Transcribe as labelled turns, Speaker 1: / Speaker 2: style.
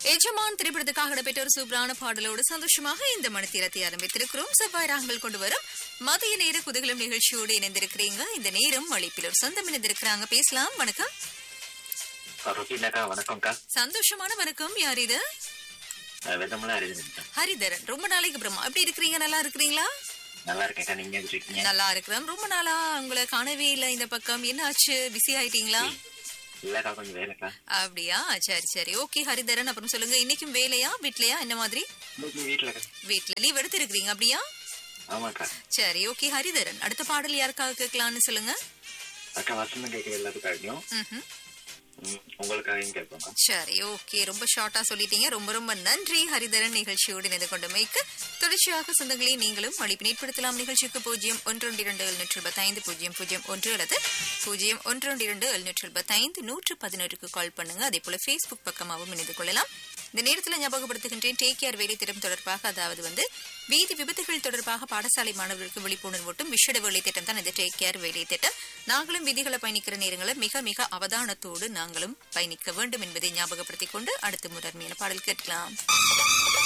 Speaker 1: எஜமான் திரைப்படத்துக்காக இடம்பெற்ற ஒரு சூப்பரான பாடலோடு சந்தோஷமாக இந்த மணித்தீரத்தை ஆரம்பித்திருக்கிறோம் செவ்வாய் ராகங்கள் கொண்டு வரும் மதிய நேர குதகலம் நிகழ்ச்சியோடு இணைந்திருக்கிறீங்க இந்த நேரம் அழைப்பில் ஒரு சொந்தம் இணைந்திருக்கிறாங்க பேசலாம் வணக்கம்
Speaker 2: ருபீனாக்கா வணக்கம்க்கா
Speaker 1: சந்தோஷமான வணக்கம் யார் இது
Speaker 2: வெதமெல்லாம் அறிஞ்சுக்கா
Speaker 1: ஹரிதரன் ரொம்ப நாளைக்கு அப்புறமா எப்படி இருக்கிறீங்க நல்லா இருக்கிறீங்களா
Speaker 2: நல்லா இருக்கேன்க்கா நீங்க எப்படி இருக்கீங்க
Speaker 1: நல்லா இருக்கிறோம் ரொம்ப நாளா உங்களை காணவே இல்லை இந்த பக்கம் என்ன ஆச்சு பிஸி ஆயிட்டீங்களா
Speaker 2: இல்லக்கா கொஞ்சம் வேலைக்கா
Speaker 1: அப்படியா சரி சரி ஓகே ஹரிதரன் அப்புறம் சொல்லுங்க இன்னைக்கும் வேலையா வீட்லயா என்ன மாதிரி
Speaker 2: இன்னைக்கு வீட்டுலக்கா
Speaker 1: வீட்ல லீவ் எடுத்து இருக்கிறீங்க அப்படியா
Speaker 2: ஆமாக்கா
Speaker 1: சரி ஓகே ஹரிதரன் அடுத்த பாடல் யாருக்காக கேட்கலாம்னு சொல்லுங்க
Speaker 2: அக்கா வசந்தம் கேட்கிற எல்லாத்துக்காகவும்
Speaker 1: ம்ஹும்.
Speaker 2: ம், உங்களுக்காகவும் கேட்போம்க்கா
Speaker 1: சரி ஓகே ரொம்ப ஷார்ட்டா சொல்லிட்டீங்க ரொம்ப ரொம்ப நன்றி ஹரிதரன் நிகழ்ச்சியோடு இணைந்து கொண்டமைக்கு தொடர்ச்சியாக சொந்தங்களை நீங்களும் அழைப்பு ஏற்படுத்தலாம் நிகழ்ச்சிக்கு பூஜ்ஜியம் ஒன்று இரண்டு எழுநூற்று ஐந்து பூஜ்ஜியம் பூஜ்ஜியம் ஒன்று அல்லது பூஜ்ஜியம் ஒன்று இரண்டு எழுநூற்று ஐந்து நூற்று பதினொருக்கு கால் பண்ணுங்க அதே போல ஃபேஸ்புக் பக்கமாகவும் இணைந்து கொள்ளலாம் இந்த நேரத்தில் ஞாபகப்படுத்துகின்றேன் டேக் கேர் வேலை திட்டம் தொடர்பாக அதாவது வந்து வீதி விபத்துகள் தொடர்பாக பாடசாலை மாணவர்களுக்கு விழிப்புணர்வூட்டும் விஷட வேலை திட்டம் தான் இந்த டேக் கேர் வேலை திட்டம் நாங்களும் விதிகளை பயணிக்கிற நேரங்களில் மிக மிக அவதானத்தோடு நாங்களும் பயணிக்க வேண்டும் என்பதை ஞாபகப்படுத்திக் கொண்டு அடுத்த முதன்மையான பாடல் கேட்கலாம்